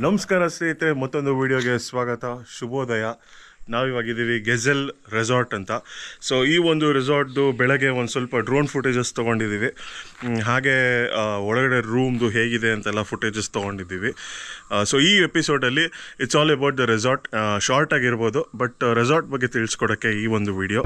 ನಮಸ್ಕಾರ ಸ್ನೇಹಿತರೆ ಮತ್ತೊಂದು ವಿಡಿಯೋಗೆ ಸ್ವಾಗತ ಶುಭೋದಯ ನಾವಿವಾಗಿದ್ದೀವಿ ಗೆಜೆಲ್ ರೆಸಾರ್ಟ್ ಅಂತ ಸೊ ಈ ಒಂದು ರೆಸಾರ್ಟ್ದು ಬೆಳಗ್ಗೆ ಒಂದು ಸ್ವಲ್ಪ ಡ್ರೋನ್ ಫುಟೇಜಸ್ ತೊಗೊಂಡಿದ್ದೀವಿ ಹ್ಮ್, ಹಾಗೆ ಆ, ಒಳಗಡೆ ರೂಮ್ದು ಹೇಗಿದೆ ಅಂತೆಲ್ಲ ಫುಟೇಜಸ್ ತೊಗೊಂಡಿದ್ದೀವಿ ಸೊ ಈ ಎಪಿಸೋಡಲ್ಲಿ it's all about the resort short ಆಗಿರ್ಬೋದು ಬಟ್ ರೆಸಾರ್ಟ್ ಬಗ್ಗೆ ತಿಳಿಸ್ಕೊಡೋಕ್ಕೆ ಈ ಒಂದು ವಿಡಿಯೋ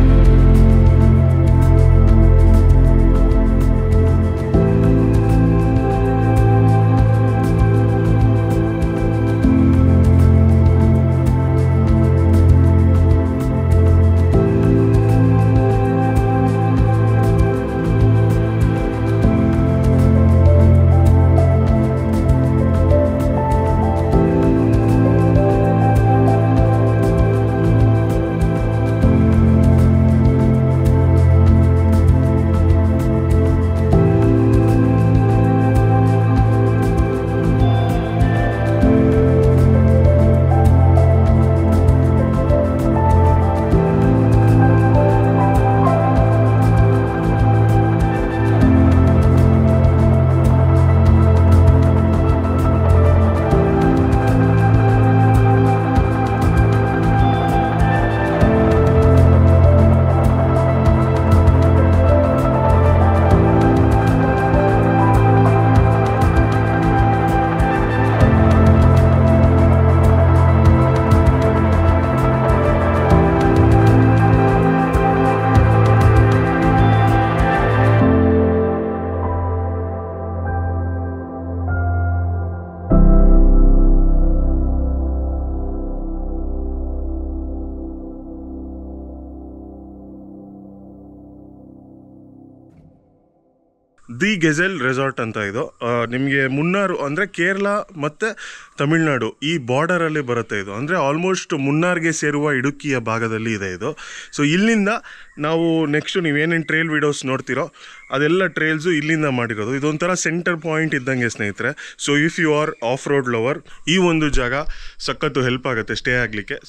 ದಿ ಗೆಜೆಲ್ ರೆಸಾರ್ಟ್ ಅಂತ ಇದು ನಿಮಗೆ ಮುನ್ನಾರು ಅಂದರೆ ಕೇರಳ ಮತ್ತು ತಮಿಳ್ನಾಡು ಈ ಬಾರ್ಡರಲ್ಲಿ ಬರುತ್ತೆ ಇದು ಅಂದರೆ ಆಲ್ಮೋಸ್ಟ್ ಮುನ್ನಾರ್ಗೆ ಸೇರುವ ಇಡುಕಿಯ ಭಾಗದಲ್ಲಿ ಇದೆ ಇದು ಸೊ ಇಲ್ಲಿಂದ ನಾವು ನೆಕ್ಸ್ಟ್ ನೀವೇನೇನು ಟ್ರೈಲ್ ವಿಡಿಯೋಸ್ ನೋಡ್ತಿರೋ ಅದೆಲ್ಲ ಟ್ರೈಲ್ಸು ಇಲ್ಲಿಂದ ಮಾಡಿರೋದು ಇದೊಂಥರ ಸೆಂಟರ್ ಪಾಯಿಂಟ್ ಇದ್ದಂಗೆ ಸ್ನೇಹಿತರೆ so if you are off road lover ಈ ಒಂದು ಜಾಗ ಸಖತ್ತು ಹೆಲ್ಪ್ ಆಗುತ್ತೆ ಸ್ಟೇ ಆಗಲಿಕ್ಕೆ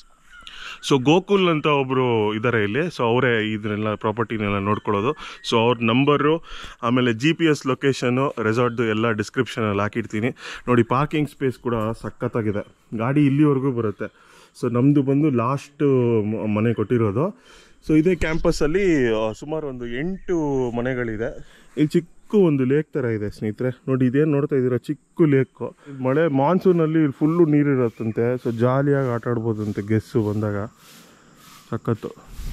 ಸೊ ಗೋಕುಲ್ ಅಂತ ಒಬ್ಬರು ಇದ್ದಾರೆ ಇಲ್ಲಿ ಸೊ ಅವರೇ ಇದನ್ನೆಲ್ಲ ಪ್ರಾಪರ್ಟಿನೆಲ್ಲ ನೋಡ್ಕೊಳ್ಳೋದು ಸೊ ಅವ್ರ ನಂಬರು ಆಮೇಲೆ ಜಿ ಪಿ ಎಸ್ ಲೊಕೇಶನು ರೆಸಾರ್ಟ್ದು ಎಲ್ಲ ಡಿಸ್ಕ್ರಿಪ್ಷನಲ್ಲಿ ಹಾಕಿರ್ತೀನಿ ನೋಡಿ ಪಾರ್ಕಿಂಗ್ ಸ್ಪೇಸ್ ಕೂಡ ಸಖತ್ತಾಗಿದೆ ಗಾಡಿ ಇಲ್ಲಿವರೆಗೂ ಬರುತ್ತೆ ಸೊ ನಮ್ಮದು ಬಂದು ಲಾಸ್ಟ್ ಮನೆ ಕೊಟ್ಟಿರೋದು ಸೊ ಇದೇ ಕ್ಯಾಂಪಸ್ಸಲ್ಲಿ ಸುಮಾರು ಒಂದು ಎಂಟು ಮನೆಗಳಿದೆ ಇಲ್ಲಿ ಚಿಕ್ಕ ಒಂದು ಲೇಕ್ ಥರ ಇದೆ ಸ್ನೇಹಿತರೆ ನೋಡಿ ಇದೇನು ನೋಡ್ತಾ ಇದ್ದೀರಾ ಚಿಕ್ಕ ಲೇಕು ಮಳೆ ಮಾನ್ಸೂನಲ್ಲಿ ಫುಲ್ಲು ನೀರಿರತ್ತಂತೆ ಸೊ ಜಾಲಿಯಾಗಿ ಆಟ ಆಡ್ಬೋದಂತೆ ಗೆಸ್ಸು ಬಂದಾಗ ಸಖತ್ತು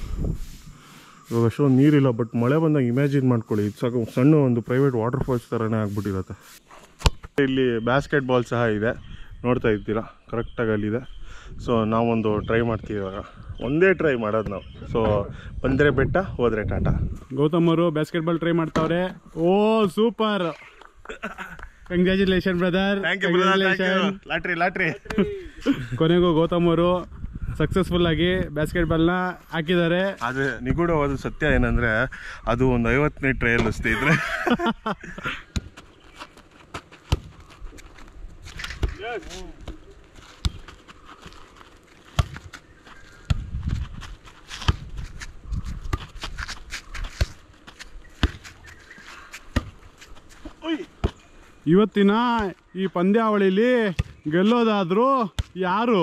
ಇವಾಗ ಅಷ್ಟೊಂದು ನೀರಿಲ್ಲ ಬಟ್ ಮಳೆ ಬಂದಾಗ ಇಮ್ಯಾಜಿನ್ ಮಾಡ್ಕೊಳ್ಳಿ ಇದು ಸಾಕು ಸಣ್ಣ ಒಂದು ಪ್ರೈವೇಟ್ ವಾಟರ್ ಫಾಲ್ಸ್ ಥರನೇ ಆಗ್ಬಿಟ್ಟಿರತ್ತೆ ಇಲ್ಲಿ ಬ್ಯಾಸ್ಕೆಟ್ ಬಾಲ್ ಸಹ ಇದೆ ನೋಡ್ತಾ ಇದ್ದೀರಾ ಕರೆಕ್ಟಾಗಿ ಅಲ್ಲಿದೆ ಸೊ ನಾವೊಂದು ಟ್ರೈ ಮಾಡ್ತೀವಿ ಇವಾಗ ಒಂದೇ ಟ್ರೈ ಮಾಡೋದು ನಾವು ಸೊ ಬಂದರೆ ಬೆಟ್ಟ ಹೋದರೆ ಟಾಟಾ ಗೌತಮ್ ಅವರು ಬಾಸ್ಕೆಟ್ಬಾಲ್ ಟ್ರೈ ಮಾಡ್ತಾವ್ರೆ oh super congratulation brother lottery lottery ಕೊನೆಗೂ ಗೌತಮ್ ಅವರು ಸಕ್ಸಸ್ಫುಲ್ ಆಗಿ ಬಾಸ್ಕೆಟ್ಬಾಲ್ ನ ಹಾಕಿದ್ದಾರೆ ಆದರೆ ನಿಗೂಢವಾದ ಸತ್ಯ ಏನಂದ್ರೆ ಅದು ಒಂದು ಐವತ್ತನೇ ಟ್ರಯಲ್ ಸ್ನೇಹಿತರೆ ಇವತ್ತಿನ ಈ ಪಂದ್ಯಾವಳಿಲಿ ಗೆಲ್ಲೋದಾದ್ರು ಯಾರು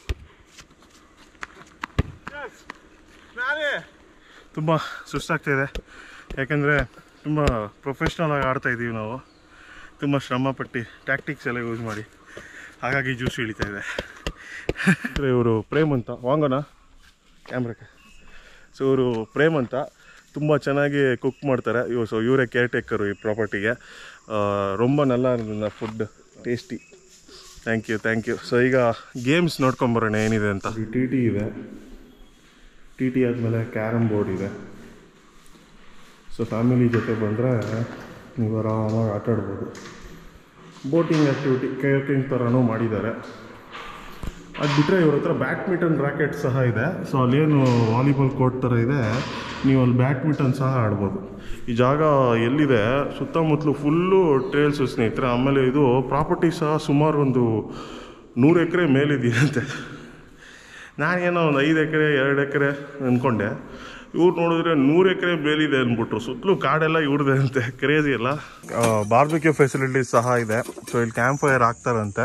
ತುಂಬ ಸುಸ್ತಾಗ್ತಿದೆ ಯಾಕಂದರೆ ತುಂಬ ಪ್ರೊಫೆಷ್ನಲ್ ಆಗಿ ಆಡ್ತಾ ಇದ್ದೀವಿ ನಾವು ತುಂಬ ಶ್ರಮಪಟ್ಟು ಟ್ಯಾಕ್ಟಿಕ್ಸ್ ಎಲ್ಲ ಯೂಸ್ ಮಾಡಿ ಹಾಗಾಗಿ ಜ್ಯೂಸ್ ಇಳಿತಾ ಇದೆ ಇವರು ಪ್ರೇಮ್ ಅಂತ ವಾಂಗೋಣ ಕ್ಯಾಮ್ರಕ್ಕೆ ಸೊ ಇವರು ಪ್ರೇಮ್ ಅಂತ ತುಂಬ ಚೆನ್ನಾಗಿ ಕುಕ್ ಮಾಡ್ತಾರೆ ಇವ್ ಸೊ ಇವರೇ ಕೇರ್ ಟೇಕರು ಈ ಪ್ರಾಪರ್ಟಿಗೆ ರೊಂಬ ನಲ್ಲ food tasty thank you thank you so ಈಗ ಗೇಮ್ಸ್ ನೋಡ್ಕೊಂಬರೋಣ ಏನಿದೆ ಅಂತ ಟಿ ಟಿ ಇದೆ ಟಿ ಟಿ ಆದಮೇಲೆ ಕ್ಯಾರಮ್ ಬೋರ್ಡ್ ಇದೆ ಸೊ ಫ್ಯಾಮಿಲಿ ಜೊತೆ ಬಂದರೆ ನೀವು ಆರಾಮಾಗಿ ಆಟ ಆಡ್ಬೋದು ಬೋಟಿಂಗ್ ಆ್ಯಕ್ಟಿವಿಟಿ ಕೇಕಿಂಗ್ ಥರನೂ ಮಾಡಿದ್ದಾರೆ ಅದು ಬಿಟ್ಟರೆ ಇವ್ರ ಹತ್ರ ಬ್ಯಾಡ್ಮಿಂಟನ್ ರ್ಯಾಕೆಟ್ ಸಹ ಇದೆ ಸೊ ಅಲ್ಲೇನು ವಾಲಿಬಾಲ್ ಕೋರ್ಟ್ ಥರ ಇದೆ ನೀವು ಅಲ್ಲಿ ಬ್ಯಾಡ್ಮಿಂಟನ್ ಸಹ ಆಡ್ಬೋದು ಈ ಜಾಗ ಎಲ್ಲಿದೆ ಸುತ್ತಮುತ್ತಲು ಫುಲ್ಲು ಟ್ರೇಲ್ಸು ಸ್ನೇಹಿತರೆ ಆಮೇಲೆ ಇದು ಪ್ರಾಪರ್ಟಿ ಸಹ ಸುಮಾರು ಒಂದು ನೂರು ಎಕರೆ ಮೇಲಿದೆಯಂತೆ ನಾನೇನೋ ಒಂದು ಐದು ಎಕರೆ ಎರಡು ಎಕರೆ ಅಂದ್ಕೊಂಡೆ ಇವ್ರು ನೋಡಿದ್ರೆ ನೂರು ಎಕರೆ ಮೇಲಿದೆ ಅಂದ್ಬಿಟ್ರು ಸುತ್ತಲೂ ಕಾಡೆಲ್ಲ ಇವ್ರದೆ ಅಂತೆ ಕ್ರೇಜಿ ಎಲ್ಲ ಬಾರ್ಬಿಕ್ಯೂ ಫೆಸಿಲಿಟೀಸ್ ಸಹ ಇದೆ ಸೊ ಇಲ್ಲಿ ಕ್ಯಾಂಪ್ ಫೈರ್ ಹಾಕ್ತಾರಂತೆ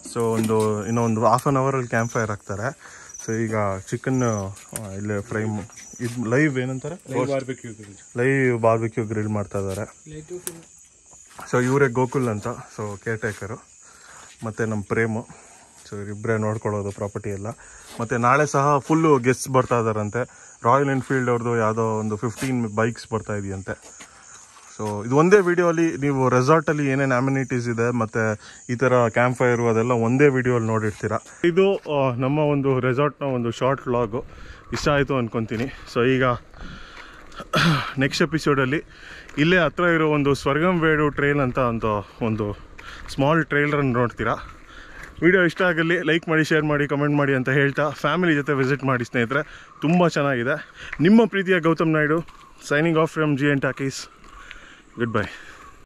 ಸೊ ಒಂದು ಇನ್ನೂ ಒಂದು ಹಾಫ್ ಆನ್ ಅವರಲ್ಲಿ ಕ್ಯಾಂಪ್ ಫೈರ್ ಹಾಕ್ತಾರೆ ಸೊ ಈಗ ಚಿಕನ್ ಇಲ್ಲೇ ಫ್ರೈ ಇದು ಲೈವ್ ಏನಂತಾರೆ ಲೈವ್ ಬಾರ್ಬಿಕ್ಯೂ ಗ್ರಿಲ್ ಮಾಡ್ತಾ ಇದ್ದಾರೆ ಸೊ ಇವರೇ ಗೋಕುಲ್ ಅಂತ ಸೊ ಕೇರ್ ಟೇಕರು ಮತ್ತು ನಮ್ಮ ಪ್ರೇಮು ಸೊ ಇವರಿಬ್ಬರೇ ನೋಡ್ಕೊಳ್ಳೋದು ಪ್ರಾಪರ್ಟಿ ಎಲ್ಲ ಮತ್ತು ನಾಳೆ ಸಹ ಫುಲ್ಲು ಗೆಸ್ಟ್ಸ್ ಬರ್ತಾ ಇದ್ದಾರಂತೆ ರಾಯಲ್ ಎನ್ಫೀಲ್ಡ್ ಅವ್ರದ್ದು ಯಾವುದೋ ಒಂದು ಫಿಫ್ಟೀನ್ ಬೈಕ್ಸ್ ಬರ್ತಾ ಇದೆಯಂತೆ ಸೊ ಇದು ಒಂದೇ ವಿಡಿಯೋಲಿ ನೀವು ರೆಸಾರ್ಟಲ್ಲಿ ಏನೇನು ಅಮ್ಯುನಿಟೀಸ್ ಇದೆ ಮತ್ತು ಈ ಥರ ಕ್ಯಾಂಪ್ ಫೈರು ಅದೆಲ್ಲ ಒಂದೇ ವಿಡಿಯೋಲಿ ನೋಡಿರ್ತೀರ ಇದು ಆ, ನಮ್ಮ ಒಂದು ರೆಸಾರ್ಟ್ನ ಒಂದು ಶಾರ್ಟ್ ವ್ಲಾಗು ಇಷ್ಟ ಆಯಿತು ಅಂದ್ಕೊತೀನಿ ಸೊ ಈಗ ನೆಕ್ಸ್ಟ್ ಎಪಿಸೋಡಲ್ಲಿ ಇಲ್ಲೇ ಹತ್ರ ಇರೋ ಒಂದು ಸ್ವರ್ಗಂಬೇಡು ಟ್ರೈಲ್ ಅಂತ ಒಂದು ಒಂದು ಸ್ಮಾಲ್ ಟ್ರೈಲರನ್ನು ನೋಡ್ತೀರಾ ವಿಡಿಯೋ ಇಷ್ಟ ಆಗಲಿ ಲೈಕ್ ಮಾಡಿ ಶೇರ್ ಮಾಡಿ ಕಮೆಂಟ್ ಮಾಡಿ ಅಂತ ಹೇಳ್ತಾ ಫ್ಯಾಮಿಲಿ ಜೊತೆ ವಿಸಿಟ್ ಮಾಡಿ ಸ್ನೇಹಿತರೆ ತುಂಬ ಚೆನ್ನಾಗಿದೆ ನಿಮ್ಮ ಪ್ರೀತಿಯ Gautam Naidu signing off from G N Talkies good by